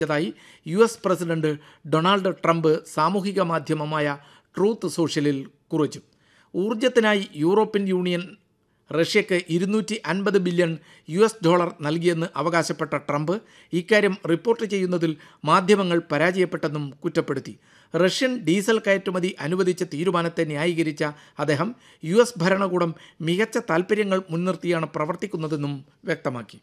ായി U S president Donald Trump സാമൂഹിക മാധ്യമമായ truth സോഷ്യലിൽ കുറിച്ചു ഊർജത്തിനായി യൂറോപ്യൻ യൂണിയൻ റഷ്യയ്ക്ക് ഇരുന്നൂറ്റി അൻപത് ബില്യൺ യു എസ് ഡോളർ നൽകിയെന്ന് അവകാശപ്പെട്ട ട്രംപ് ഇക്കാര്യം റിപ്പോർട്ട് ചെയ്യുന്നതിൽ മാധ്യമങ്ങൾ പരാജയപ്പെട്ടെന്നും കുറ്റപ്പെടുത്തി റഷ്യൻ ഡീസൽ കയറ്റുമതി അനുവദിച്ച തീരുമാനത്തെ ന്യായീകരിച്ച അദ്ദേഹം യു എസ് ഭരണകൂടം മികച്ച താൽപ്പര്യങ്ങൾ മുൻനിർത്തിയാണ് പ്രവർത്തിക്കുന്നതെന്നും വ്യക്തമാക്കി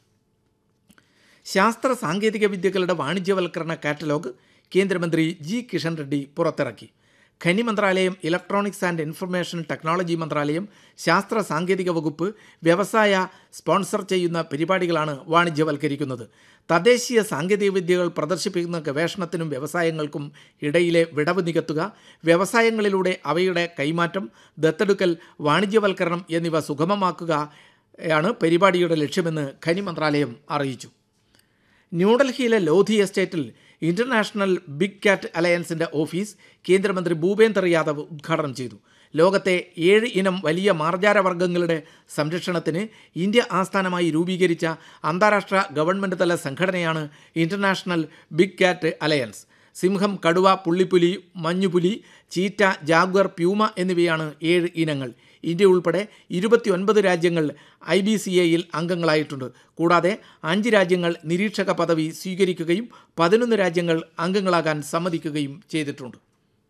ശാസ്ത്ര സാങ്കേതിക വിദ്യകളുടെ വാണിജ്യവൽക്കരണ കാറ്റലോഗ് കേന്ദ്രമന്ത്രി ജി കിഷൻ റെഡ്ഡി പുറത്തിറക്കി ഖനി മന്ത്രാലയം ഇലക്ട്രോണിക്സ് ആൻഡ് ഇൻഫർമേഷൻ ടെക്നോളജി മന്ത്രാലയം ശാസ്ത്ര സാങ്കേതിക വകുപ്പ് വ്യവസായ സ്പോൺസർ ചെയ്യുന്ന പരിപാടികളാണ് വാണിജ്യവൽക്കരിക്കുന്നത് തദ്ദേശീയ സാങ്കേതിക വിദ്യകൾ പ്രദർശിപ്പിക്കുന്ന ഗവേഷണത്തിനും വ്യവസായങ്ങൾക്കും ഇടയിലെ വിടവ് നികത്തുക വ്യവസായങ്ങളിലൂടെ അവയുടെ കൈമാറ്റം ദത്തെടുക്കൽ വാണിജ്യവൽക്കരണം എന്നിവ സുഗമമാക്കുകയാണ് പരിപാടിയുടെ ലക്ഷ്യമെന്ന് ഖനി മന്ത്രാലയം അറിയിച്ചു ന്യൂഡൽഹിയിലെ ലോധി എസ്റ്റേറ്റിൽ ഇന്റർനാഷണൽ ബിഗ് കാറ്റ് അലയൻസിന്റെ ഓഫീസ് കേന്ദ്രമന്ത്രി ഭൂപേന്ദർ യാദവ് ഉദ്ഘാടനം ചെയ്തു ലോകത്തെ ഏഴ് ഇനം വലിയ മാർജാരവർഗ്ഗങ്ങളുടെ സംരക്ഷണത്തിന് ഇന്ത്യ ആസ്ഥാനമായി രൂപീകരിച്ച അന്താരാഷ്ട്ര ഗവൺമെൻറ് തല സംഘടനയാണ് ഇന്റർനാഷണൽ ബിഗ് കാറ്റ് അലയൻസ് സിംഹം കടുവ പുള്ളിപ്പുലി മഞ്ഞുപുലി ചീറ്റ ജാഗ്വർ പ്യൂമ എന്നിവയാണ് ഏഴ് ഇനങ്ങൾ ഇന്ത്യ ഉൾപ്പെടെ ഇരുപത്തിയൊൻപത് രാജ്യങ്ങൾ ഐ ബി സി എയിൽ അംഗങ്ങളായിട്ടുണ്ട് കൂടാതെ അഞ്ച് രാജ്യങ്ങൾ നിരീക്ഷക പദവി സ്വീകരിക്കുകയും പതിനൊന്ന് രാജ്യങ്ങൾ അംഗങ്ങളാകാൻ സമ്മതിക്കുകയും ചെയ്തിട്ടുണ്ട്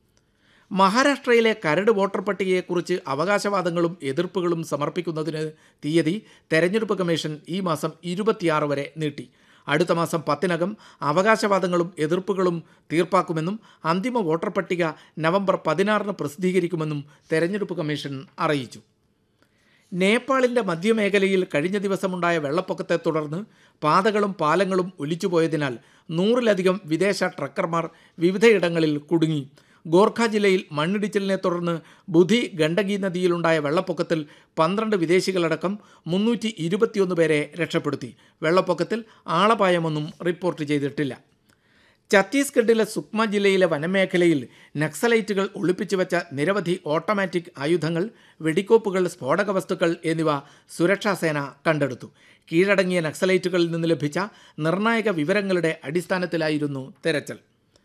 മഹാരാഷ്ട്രയിലെ കരട് വോട്ടർ പട്ടികയെക്കുറിച്ച് അവകാശവാദങ്ങളും എതിർപ്പുകളും സമർപ്പിക്കുന്നതിന് തീയതി തെരഞ്ഞെടുപ്പ് കമ്മീഷൻ ഈ മാസം ഇരുപത്തിയാറ് വരെ നീട്ടി അടുത്ത മാസം പത്തിനകം അവകാശവാദങ്ങളും എതിർപ്പുകളും തീർപ്പാക്കുമെന്നും അന്തിമ വോട്ടർ പട്ടിക നവംബർ പതിനാറിന് പ്രസിദ്ധീകരിക്കുമെന്നും തെരഞ്ഞെടുപ്പ് കമ്മീഷൻ അറിയിച്ചു നേപ്പാളിൻ്റെ മധ്യമേഖലയിൽ കഴിഞ്ഞ ദിവസമുണ്ടായ വെള്ളപ്പൊക്കത്തെ തുടർന്ന് പാതകളും പാലങ്ങളും ഒലിച്ചുപോയതിനാൽ നൂറിലധികം വിദേശ ട്രക്കർമാർ വിവിധയിടങ്ങളിൽ കുടുങ്ങി ഗോർഖ ജില്ലയിൽ മണ്ണിടിച്ചിലിനെ തുടർന്ന് ബുധി ഗണ്ഡകി നദിയിലുണ്ടായ വെള്ളപ്പൊക്കത്തിൽ പന്ത്രണ്ട് വിദേശികളടക്കം മുന്നൂറ്റി ഇരുപത്തിയൊന്ന് പേരെ രക്ഷപ്പെടുത്തി വെള്ളപ്പൊക്കത്തിൽ ആളപായമൊന്നും റിപ്പോർട്ട് ചെയ്തിട്ടില്ല ഛത്തീസ്ഗഡിലെ സുക്മ ജില്ലയിലെ വനമേഖലയിൽ നക്സലൈറ്റുകൾ ഒളിപ്പിച്ചു വെച്ച നിരവധി ഓട്ടോമാറ്റിക് ആയുധങ്ങൾ വെടിക്കോപ്പുകൾ സ്ഫോടക വസ്തുക്കൾ എന്നിവ സുരക്ഷാസേന കണ്ടെടുത്തു കീഴടങ്ങിയ നക്സലൈറ്റുകളിൽ നിന്ന് ലഭിച്ച നിർണായക വിവരങ്ങളുടെ അടിസ്ഥാനത്തിലായിരുന്നു തെരച്ചിൽ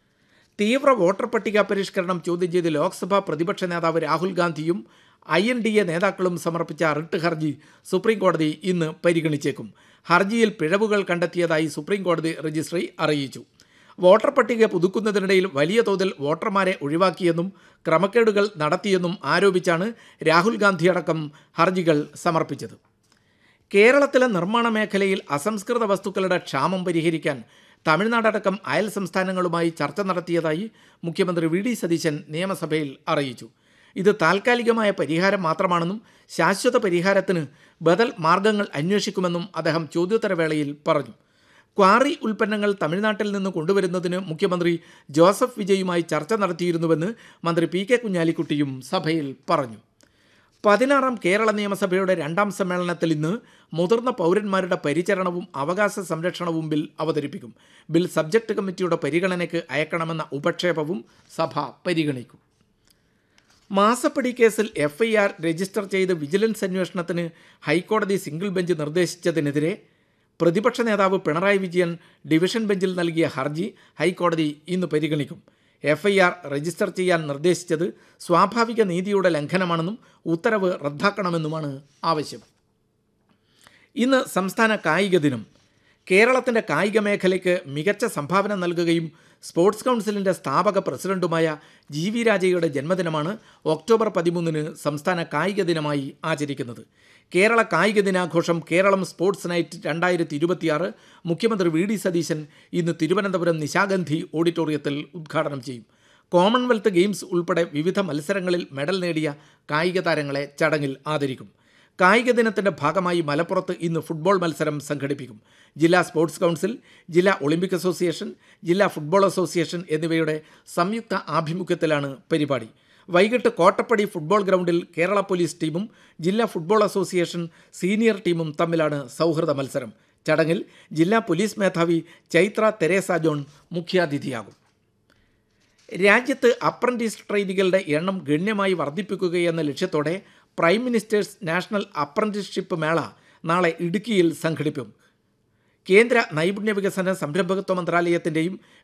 തീവ്ര വോട്ടർ പട്ടിക പരിഷ്കരണം ചോദ്യം ചെയ്ത് ലോക്സഭാ പ്രതിപക്ഷ നേതാവ് രാഹുൽ ഗാന്ധിയും ഐ എൻ ഡി എ നേതാക്കളും സമർപ്പിച്ച റിട്ട് ഹർജി സുപ്രീം കോടതി ഇന്ന് പരിഗണിച്ചേക്കും ഹർജിയിൽ പിഴവുകൾ കണ്ടെത്തിയതായി സുപ്രീം കോടതി രജിസ്ട്രി അറിയിച്ചു വോട്ടർ പട്ടിക പുതുക്കുന്നതിനിടയിൽ വലിയ തോതിൽ വോട്ടർമാരെ ഒഴിവാക്കിയെന്നും ക്രമക്കേടുകൾ നടത്തിയെന്നും ആരോപിച്ചാണ് രാഹുൽ ഗാന്ധി അടക്കം ഹർജികൾ സമർപ്പിച്ചത് കേരളത്തിലെ നിർമ്മാണ മേഖലയിൽ അസംസ്കൃത വസ്തുക്കളുടെ ക്ഷാമം പരിഹരിക്കാൻ തമിഴ്നാടടക്കം അയൽ സംസ്ഥാനങ്ങളുമായി ചർച്ച നടത്തിയതായി മുഖ്യമന്ത്രി വി ഡി സതീശൻ നിയമസഭയിൽ അറിയിച്ചു ഇത് താൽക്കാലികമായ പരിഹാരം മാത്രമാണെന്നും ശാശ്വത പരിഹാരത്തിന് ബദൽ മാർഗങ്ങൾ അന്വേഷിക്കുമെന്നും അദ്ദേഹം ചോദ്യോത്തരവേളയിൽ പറഞ്ഞു ക്വാറി ഉൽപ്പന്നങ്ങൾ തമിഴ്നാട്ടിൽ നിന്ന് കൊണ്ടുവരുന്നതിന് മുഖ്യമന്ത്രി ജോസഫ് വിജയുമായി ചർച്ച നടത്തിയിരുന്നുവെന്ന് മന്ത്രി പി കെ കുഞ്ഞാലിക്കുട്ടിയും സഭയിൽ പറഞ്ഞു പതിനാറാം കേരള നിയമസഭയുടെ രണ്ടാം സമ്മേളനത്തിൽ ഇന്ന് മുതിർന്ന പൗരന്മാരുടെ പരിചരണവും അവകാശ സംരക്ഷണവും ബിൽ അവതരിപ്പിക്കും ബിൽ സബ്ജക്ട് കമ്മിറ്റിയുടെ പരിഗണനയ്ക്ക് അയക്കണമെന്ന ഉപക്ഷേപവും സഭ പരിഗണിക്കും മാസപ്പടി കേസിൽ എഫ് ഐ ആർ രജിസ്റ്റർ ചെയ്ത് വിജിലൻസ് അന്വേഷണത്തിന് ഹൈക്കോടതി സിംഗിൾ ബെഞ്ച് നിർദ്ദേശിച്ചതിനെതിരെ പ്രതിപക്ഷ നേതാവ് പിണറായി വിജയൻ ഡിവിഷൻ ബെഞ്ചിൽ നൽകിയ ഹർജി ഹൈക്കോടതി ഇന്ന് പരിഗണിക്കും എഫ് ഐ ആർ രജിസ്റ്റർ ചെയ്യാൻ നിർദ്ദേശിച്ചത് സ്വാഭാവിക നീതിയുടെ ലംഘനമാണെന്നും ഉത്തരവ് റദ്ദാക്കണമെന്നുമാണ് ആവശ്യം ഇന്ന് സംസ്ഥാന കായിക ദിനം കേരളത്തിൻ്റെ കായിക മേഖലയ്ക്ക് മികച്ച സംഭാവന നൽകുകയും സ്പോർട്സ് കൗൺസിലിൻ്റെ സ്ഥാപക പ്രസിഡന്റുമായ ജി വി രാജയുടെ ജന്മദിനമാണ് ഒക്ടോബർ പതിമൂന്നിന് സംസ്ഥാന കായിക ദിനമായി ആചരിക്കുന്നത് കേരള കായിക ദിനാഘോഷം കേരളം സ്പോർട്സ് നൈറ്റ് രണ്ടായിരത്തി ഇരുപത്തിയാറ് മുഖ്യമന്ത്രി വി ഡി സതീശൻ ഇന്ന് തിരുവനന്തപുരം നിശാഗന്ധി ഓഡിറ്റോറിയത്തിൽ ഉദ്ഘാടനം ചെയ്യും കോമൺവെൽത്ത് ഗെയിംസ് ഉൾപ്പെടെ വിവിധ മത്സരങ്ങളിൽ മെഡൽ നേടിയ കായിക താരങ്ങളെ ചടങ്ങിൽ ആദരിക്കും കായിക ദിനത്തിൻ്റെ ഭാഗമായി മലപ്പുറത്ത് ഇന്ന് ഫുട്ബോൾ മത്സരം സംഘടിപ്പിക്കും ജില്ലാ സ്പോർട്സ് കൗൺസിൽ ജില്ലാ ഒളിമ്പിക് അസോസിയേഷൻ ജില്ലാ ഫുട്ബോൾ അസോസിയേഷൻ എന്നിവയുടെ സംയുക്ത ആഭിമുഖ്യത്തിലാണ് പരിപാടി വൈകിട്ട് കോട്ടപ്പടി ഫുട്ബോൾ ഗ്രൗണ്ടിൽ കേരള പോലീസ് ടീമും ജില്ലാ ഫുട്ബോൾ അസോസിയേഷൻ സീനിയർ ടീമും തമ്മിലാണ് സൗഹൃദ മത്സരം ചടങ്ങിൽ ജില്ലാ പോലീസ് മേധാവി ചൈത്ര തെരേസ ജോൺ മുഖ്യാതിഥിയാകും രാജ്യത്ത് അപ്രന്റീസ് ട്രെയിനികളുടെ എണ്ണം ഗണ്യമായി വർദ്ധിപ്പിക്കുകയെന്ന ലക്ഷ്യത്തോടെ പ്രൈം മിനിസ്റ്റേഴ്സ് നാഷണൽ അപ്രന്റീസ്ഷിപ്പ് മേള നാളെ ഇടുക്കിയിൽ സംഘടിപ്പിക്കും കേന്ദ്ര നൈപുണ്യ വികസന സംരംഭകത്വ മന്ത്രാലയത്തിൻ്റെയും